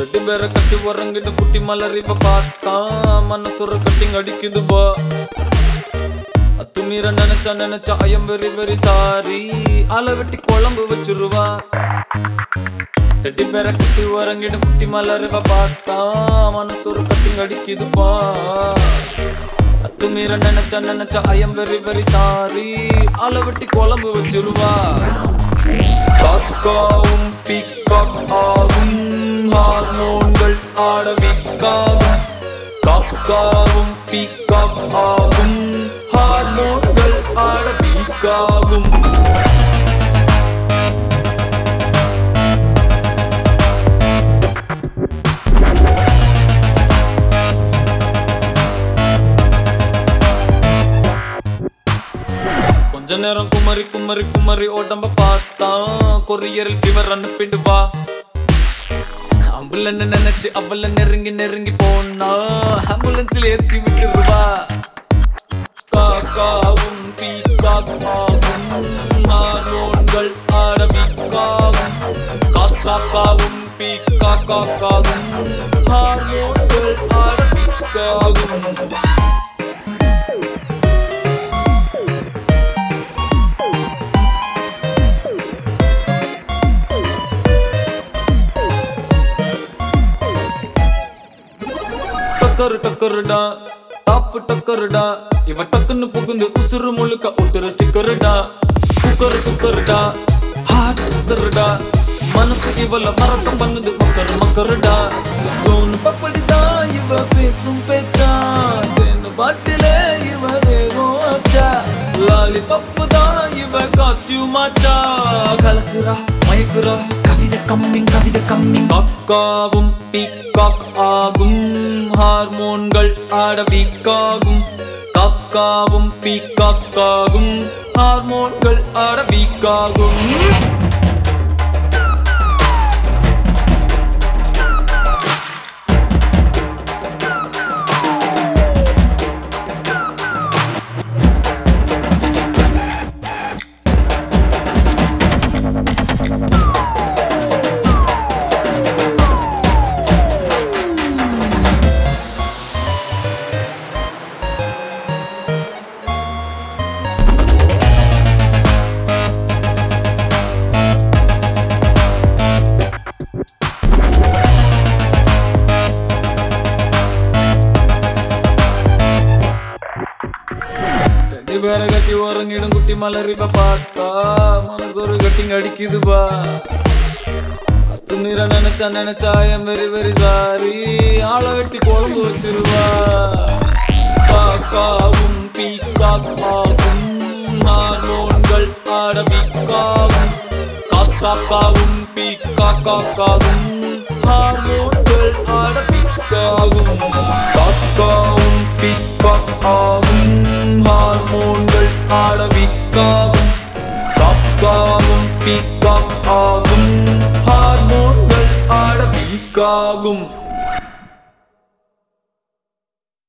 ரெண்டு பேரை கட்டி உறங்கிட்டு குட்டி மலர் இப்ப பார்த்தா மனசுற கட்டிங் அடிக்குது பா அத்துமீற நினைச்சா நினைச்சா ஐயம் வெரி வெரி சாரி அலை வெட்டி குழம்பு வச்சிருவா ரெட்டி பேரை கட்டி உறங்கிட்டு குட்டி மலர் இப்ப பார்த்தா மனசுற கட்டிங் அடிக்குதுப்பா அத்துமீற நினைச்சா நினைச்சா ஐயம் வெரி வெரி சாரி அலை வெட்டி குழம்பு வச்சிருவா காக்காவும் பீக்காக் ஆகும் ஹார்மோன்கள் ஆடவிக்காகும் காக்காவும் பீக்காக் ஆகும் ஹார்மோன்கள் ஆடவிக்காகும் கொஞ்ச நேரம் குமரி குமரி குமரி உடம்ப பார்த்தா கொரியரில் ஃபீவர் அனுப்பிடுவா அம்புலன்னு நினைச்சு அவள நெருங்கி நெருங்கி போனா ஆம்புலன்ஸ்ல ஏத்தி விட்டுருவா காக்காவும் பீக்காக்காவும் ஹார்மோன்கள் ஆரம்பிக்காவும் காக்காக்காவும் பீக்காக்காவும் ஹார்மோன்கள் ஆரம்பிக்காகும் டக்கரு டக்கருடா டாப்பு டக்கருடா இவ டக்குன்னு புகுந்து உசுறு முழுக்க ஒட்டுற ஸ்டிக்கருடா குக்கரு குக்கருடா ஹார்ட் குக்கருடா மனசு இவள மறக்கம் பண்ணுது மக்கரு மக்கருடா சோனு பப்படிதா இவ பேசும் பேச்சா தேனு பாட்டிலே இவ தேகம் ஆச்சா லாலி பப்பு தான் இவ காஸ்டியூம் ஆச்சா கலக்குறா மயக்குறா கவிதை கம்மிங் கவிதை கம்மிங் காக்காவும் பீக்காக் ஆகும் ஹார்மோன்கள் ஆட வீக்காகும் காக்காவும் பீக்காக்காகும் ஹார்மோன்கள் ஆட வீக்காகும் ரெண்டு பேரை கட்டி உறங்கிடும் குட்டி மலரிப்ப பார்த்தா மனசொரு கட்டிங் அடிக்குதுப்பா அத்து மீற நினைச்சா நினைச்சா என் வெரி வெரி சாரி ஆளை வெட்டி குழம்பு வச்சிருவா காக்காவும் பீக்காக்காவும் ஹார்மோன்கள் ஆடவிக்காவும் காக்காக்காவும் பீக்காக்காவும் ஹார்மோன்கள் ஆடவிக்காகும் காக்காவும் பீக்காக்காவும் ஹார்மோன்கள் ஆடவிக்காகும் காக்காவும் பீக்காக்காவும் ஹார்மோன்கள் ஆடவிக்காகும்